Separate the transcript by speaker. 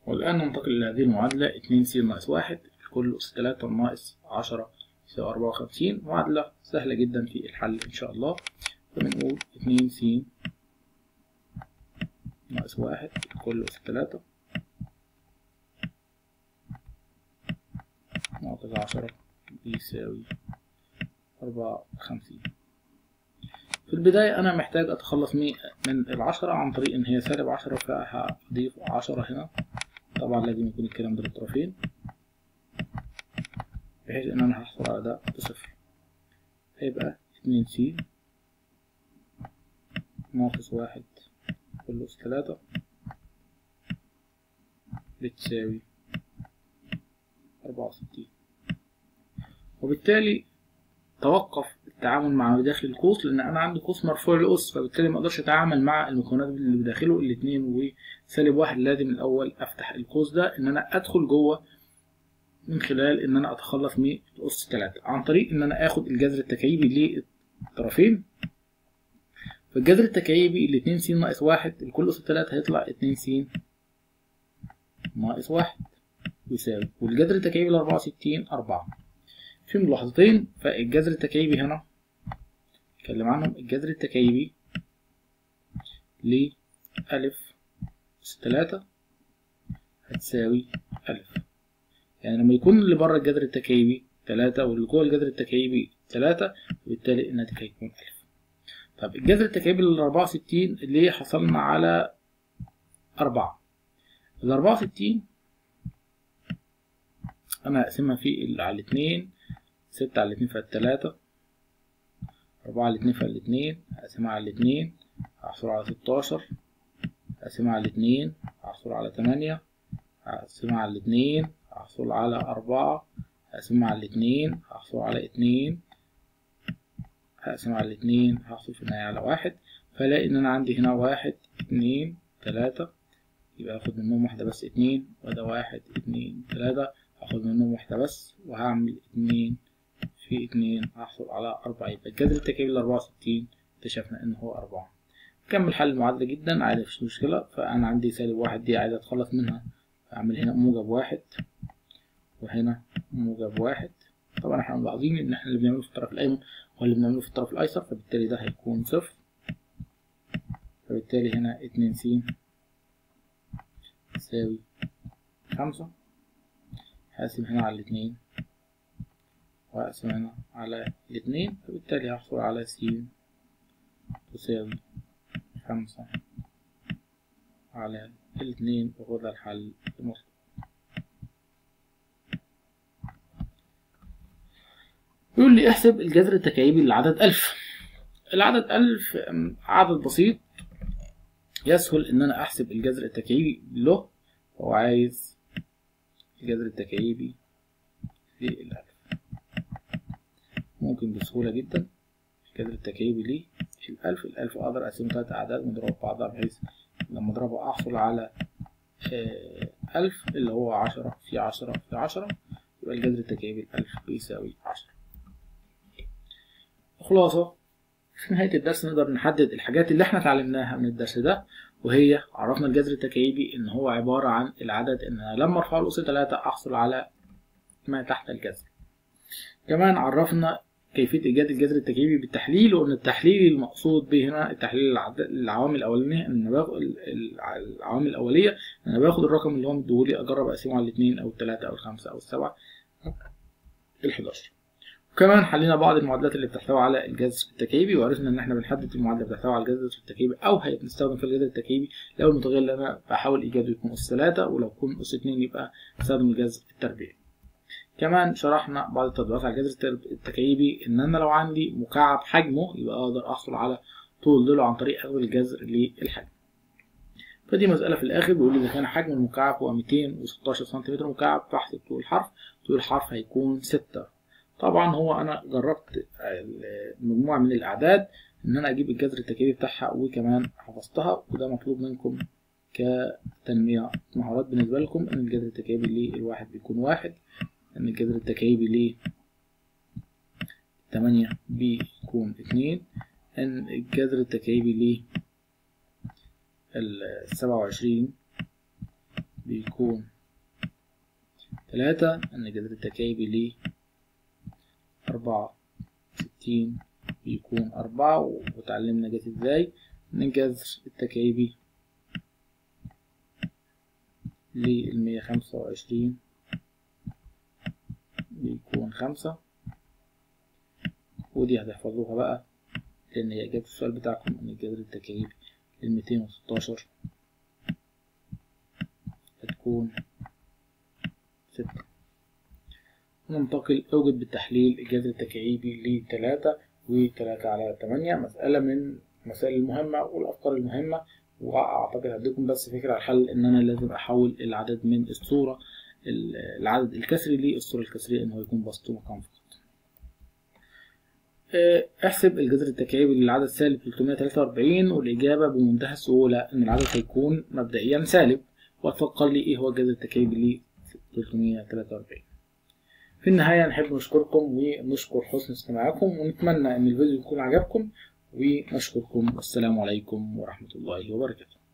Speaker 1: والآن ننتقل إلى هذه المعادلة اتنين س ناقص واحد الكل أس تلاتة ناقص عشرة يساوي أربعة وخمسين معادلة سهلة جدا في الحل إن شاء الله فبنقول اتنين س ناقص واحد الكل أس تلاتة ناقص عشرة بيساوي أربعة وخمسين في البداية أنا محتاج أتخلص من من العشرة عن طريق إن هي سالب عشرة فهضيف عشرة هنا طبعا لازم يكون الكلام ده بالطرفين بحيث إن أنا هحصل على ده بصفر هيبقى اتنين س ناقص واحد كل أس تلاتة بتساوي أربعة وستين وبالتالي توقف التعامل مع ما داخل القوس لان انا عندي قوس مرفوع الاس فبالتالي ما اقدرش اتعامل مع المكونات اللي بداخله الاثنين وسالب واحد لازم الاول افتح القوس ده ان انا ادخل جوه من خلال ان انا اتخلص من الاس 3 عن طريق ان انا اخد الجذر التكعيبي للطرفين فالجذر التكعيبي الاتنين س ناقص واحد الكل اس 3 هيطلع اتنين س ناقص واحد يساوي والجذر التكعيبي ل 64 4 في ملاحظتين فالجذر التكعيبي هنا نتكلم عنهم الجذر التكعيبي ل ألف أس تلاتة هتساوي ألف يعني لما يكون اللي بره الجذر التكعيبي تلاتة واللي جوه الجذر التكعيبي تلاتة وبالتالي الناتج هيكون ألف طب الجذر التكعيبي للأربعة وستين اللي حصلنا على أربعة الأربعة وستين أنا هقسمها في على الاتنين ستة على الاتنين فيها تلاتة أربعة على الاتنين فيها الاتنين هقسمها على الاتنين هحصل على ستاشر هقسمها على الاتنين هحصل على تمانية هقسمها على الاتنين هحصل على أربعة هقسمها على الاتنين هحصل على اتنين هقسمها على الاتنين هحصل في النهاية على واحد فلاقي إن أنا عندي هنا واحد اتنين تلاتة يبقى هاخد منهم واحدة بس اتنين وده واحد اتنين تلاتة هاخد منهم واحدة بس وهعمل اتنين في اتنين هحصل على أربعة يبقى الجذر التكعيبي لأربعة وستين اكتشفنا إن هو أربعة كمل حل المعادلة جدا عادي مفيش مشكلة فأنا عندي سالب واحد دي عايز أتخلص منها أعمل هنا موجب واحد وهنا موجب واحد طبعا احنا ملاحظين إن احنا اللي بنعمله في الطرف الأيمن هو اللي بنعمله في الطرف الأيسر فبالتالي ده هيكون صفر فبالتالي هنا اتنين س تساوي خمسة هقسم هنا على الاتنين وهقسم هنا على الاتنين فبالتالي هحصل على س تساوي خمسة على الاتنين وهو الحل المطلوب يقول لي احسب الجذر التكعيبي للعدد ألف العدد ألف عدد بسيط يسهل إن أنا أحسب الجذر التكعيبي له هو عايز الجذر التكعيبي للألف ممكن بسهولة جدا الجذر التكعيبي ليه الألف الألف أقدر أقسمه تلات أعداد ونضرب بعضها بحيث لما أضربه أحصل على ألف اللي هو عشرة في عشرة في عشرة يبقى الجذر التكعيبي الألف بيساوي عشرة خلاصة في نهاية الدرس نقدر نحدد الحاجات اللي احنا اتعلمناها من الدرس ده وهي عرفنا الجذر التكعيبي ان هو عبارة عن العدد ان انا لما ارفع الأس تلاتة احصل على ما تحت الجذر كمان عرفنا كيفية إيجاد الجذر التكعيبي بالتحليل وإن التحليل المقصود به هنا التحليل العوامل الأولانية إن باخد العوامل الأولية إن أنا باخد الرقم اللي هو مديهولي أجرب أقسمه على الاتنين أو التلاتة أو الخمسة أو السبعة الحداشر وكمان حلينا بعض المعادلات اللي بتحتوي على الجذر التكعيبي وعرفنا ان احنا بنحدد المعادله اللي بتحتوي على الجذر التكعيبي او بنستخدم في الجذر التكعيبي لو المتغير اللي انا بحاول ايجاده يكون اس 3 ولو يكون اس 2 يبقى استخدم الجذر التربيعي كمان شرحنا بعض التطبيقات على الجذر التكعيبي ان انا لو عندي مكعب حجمه يبقى اقدر احصل على طول ضلعه عن طريق اخذ الجذر للحجم فدي مسألة في الآخر بيقول لي إذا كان حجم المكعب هو 216 سنتيمتر مكعب فاحسب طول الحرف طول الحرف هيكون 6 طبعا هو انا جربت مجموعة من الاعداد ان انا اجيب الجذر التكعيبي بتاعها وكمان حفظتها وده مطلوب منكم كتنمية مهارات بالنسبة لكم ان الجذر التكعيبي للواحد بيكون واحد ان الجذر التكعيبي ل تمانية بيكون اتنين ان الجذر التكعيبي ل السبعة وعشرين بيكون تلاتة ان الجذر التكعيبي ليه أربعة ستين بيكون أربعة وتعلمنا جت ازاي ان الجذر التكعيبي للمية خمسة وعشرين بيكون خمسة ودي هتحفظوها بقى لأن هي إجابة السؤال بتاعكم إن الجذر التكعيبي للميتين وستاشر هتكون ستة ننتقل أوجد بالتحليل الجذر التكعيبي لتلاتة وتلاتة على تمانية مسألة من المسائل المهمة والأفكار المهمة وأعتقد هديكم بس فكرة على الحل إن أنا لازم أحول العدد من الصورة العدد الكسري للصورة الكسرية إن هو يكون بسط مكان فقط. احسب الجذر التكعيبي للعدد سالب 343 والإجابة بمنتهى السهولة إن العدد هيكون مبدئيا سالب وتفكر لي إيه هو الجذر التكعيبي ل 343 في النهاية نحب نشكركم ونشكر حسن استماعكم ونتمنى إن الفيديو يكون عجبكم ونشكركم والسلام عليكم ورحمة الله وبركاته